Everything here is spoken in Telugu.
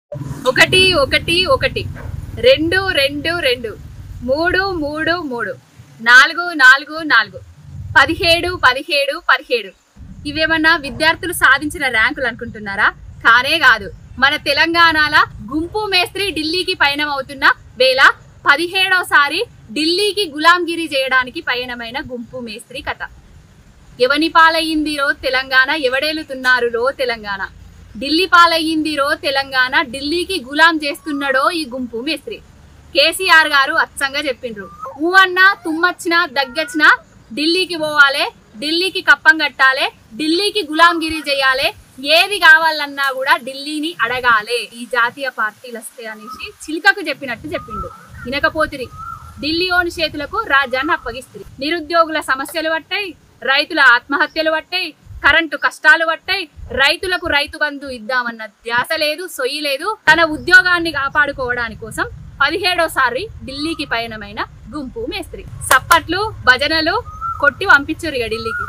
ఒకటి ఒకటి ఒకటి రెండు రెండు రెండు మూడు మూడు మూడు నాలుగు నాలుగు నాలుగు పదిహేడు పదిహేడు పదిహేడు ఇవేమన్నా విద్యార్థులు సాధించిన ర్యాంకులు అనుకుంటున్నారా కానే కాదు మన తెలంగాణల గుంపు మేస్త్రి ఢిల్లీకి పయనం అవుతున్న వేళ పదిహేడవసారి ఢిల్లీకి గులాంగిరి చేయడానికి పయనమైన గుంపు మేస్త్రి కథ ఎవని పాలయ్యింది రో తెలంగాణ ఎవడేలుతున్నారు రో తెలంగాణ ఢిల్లీ పాలయ్యింది రో తెలంగాణ ఢిల్లీకి గులాం చేస్తున్నాడో ఈ గుంపు మేస్త్రి కేసీఆర్ గారు అచ్చంగా చెప్పిండ్రు ఊ అన్నా తుమ్మచ్చినా దగ్గచ్చినా ఢిల్లీకి పోవాలే ఢిల్లీకి కప్పం కట్టాలే ఢిల్లీకి గులాంగిరి చేయాలి ఏది కావాలన్నా కూడా ఢిల్లీని అడగాలే ఈ జాతీయ పార్టీలు వస్తాయి అనేసి చిలుకకు చెప్పినట్టు చెప్పిండు వినకపోతిరి ఢిల్లీ ఓని చేతులకు రాజ్యాన్ని అప్పగిస్తుంది నిరుద్యోగుల సమస్యలు పట్టాయి రైతుల ఆత్మహత్యలు పట్టాయి కరెంటు కష్టాలు పట్టాయి రైతులకు రైతు బంధు ఇద్దామన్న ధ్యాస లేదు సొయ్యి లేదు తన ఉద్యోగాన్ని కాపాడుకోవడానికి కోసం పదిహేడోసారి ఢిల్లీకి పయనమైన గుంపు మేస్త్రి సప్పట్లు భజనలు కొట్టి పంపించారు ఇక ఢిల్లీకి